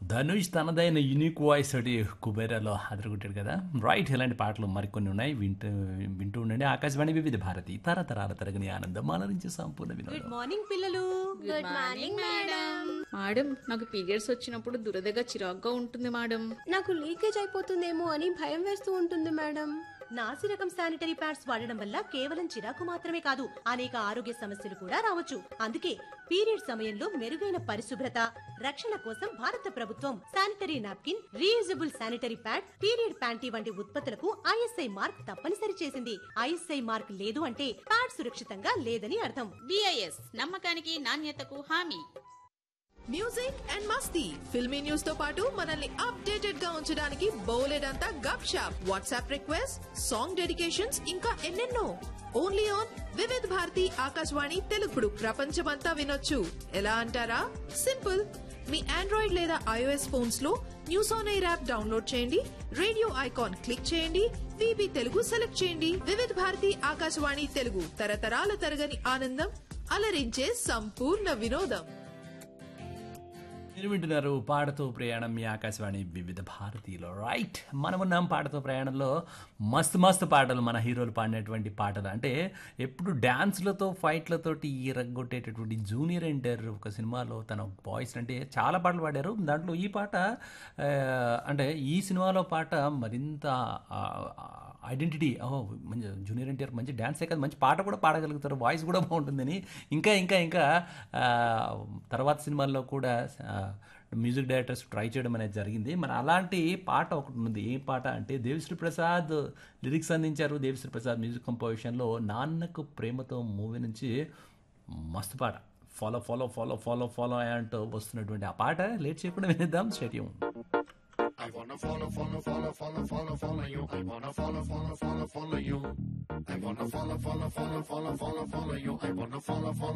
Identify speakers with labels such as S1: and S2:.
S1: ధనుష్ తనదైన unique voice తోటి కుబేరాలో అదరగొట్టాడు కదా రైట్ ఇలాంటి పాటలు మరికొన్ని ఉన్నాయి వింటూ వింటూ ఉండండి ఆకాశవాణి వివిధ భారతి తరతరాల తరగని ఆనందం ఆలరించి సంపూర్ణ
S2: గుడ్
S1: వినోదం
S2: మార్నింగ్ పిల్లలు
S3: గుడ్ మార్నింగ్ మేడం మేడం నాకు పీరియడ్స్ వచ్చినప్పుడు దురదగా చిరాగ్గా ఉంటుంది మేడం
S4: నాకు లీకేజ్ అయిపోతుందేమో అని భయం వేస్తూ ఉంటుంది మేడం
S2: నాసి రకం శానిటరీ ప్యాడ్స్ వాడడం వల్ల కేవలం చిరాకు మాత్రమే కాదు అనేక ఆరోగ్య సమస్యలు కూడా రావచ్చు అందుకే పీరియడ్ సమయంలో మెరుగైన పరిశుభ్రత రక్షణ కోసం భారత ప్రభుత్వం sanitary napkin reusable sanitary pad period panty వంటి ఉత్పత్తులకు ఐఎస్ఐ మార్క్ తప్పనిసరి చేసింది ఐఎస్ఐ మార్క్ లేదు అంటే ప్యాడ్ సురక్షితంగా లేదని అర్థం
S3: బిఐఎస్ నమ్మకానికి నాణ్యతకు హామీ
S5: మ్యూజిక్ అండ్ మస్తీ ఫిల్మీ న్యూస్ తో పాటు మనల్ని అప్డేటెడ్ గా ఉంచడానికి బోలెడంతా గప్ షాప్ వాట్సాప్ రిక్వెస్ట్ సాంగ్ డెడికేషన్స్ ఇంకా ఎన్నెన్నో ఓన్లీ ఆన్ వివిధ్ భారతి ఆకాశవాణి తెలుగుడు ప్రపంచమంతా వినొచ్చు ఎలా అంటారా సింపుల్ మీ ఆండ్రాయిడ్ లేదా ఐఓఎస్ ఫోన్స్ లో news on air app download చేయండి రేడియో ఐకాన్ క్లిక్ చేయండి విబి తెలుగు సెలెక్ట్ చేయండి వివిధ్ భారతి ఆకాశవాణి తెలుగు తరతరాల తరగని ఆనందం అలరించే సంపూర్ణ వినోదం
S1: మీరు వింటున్నారు పాటతో ప్రయాణం మీ ఆకాశవాణి వివిధ భారతీయులో రైట్ మనమున్నాం పాటతో ప్రయాణంలో మస్తు మస్తు పాటలు మన హీరోలు పాడినటువంటి పాటలు అంటే ఎప్పుడు డ్యాన్స్లతో ఫైట్లతోటి ఈ రగ్గొట్టేటటువంటి జూనియర్ ఎన్టీఆర్ ఒక సినిమాలో తన వాయిస్ అంటే చాలా పాటలు పాడారు దాంట్లో ఈ పాట ఆ, అంటే ఈ సినిమాలో పాట మరింత ఐడెంటిటీ ఓ మంచి జూనియర్ ఎన్టీఆర్ మంచి డ్యాన్సే కాదు మంచి పాట కూడా పాడగలుగుతారు వాయిస్ కూడా బాగుంటుందని ఇంకా ఇంకా ఇంకా ఆ, తర్వాత సినిమాల్లో కూడా ఆ, మ్యూజిక్ డైరెక్టర్స్ ట్రై చేయడం అనేది జరిగింది మరి అలాంటి పాట ఒకటి ఉంది ఏ పాట అంటే దేవిశ్రీ ప్రసాద్ లిరిక్స్ అందించారు దేవిశ్రీ ప్రసాద్ మ్యూజిక్ కంపోజిషన్లో నాన్నకు ప్రేమతో మూవీ నుంచి మస్తు పాట follow follow follow follow follow అంటూ వస్తున్నటువంటి ఆ పాట లేట్ చేయకుండా వినిద్దాం stadium
S6: I wanna follow, follow, follow, follow, follow, follow you. I wanna follow, follow, follow, follow you. I wanna follow, follow, follow, follow, follow, follow you. I wanna follow, follow.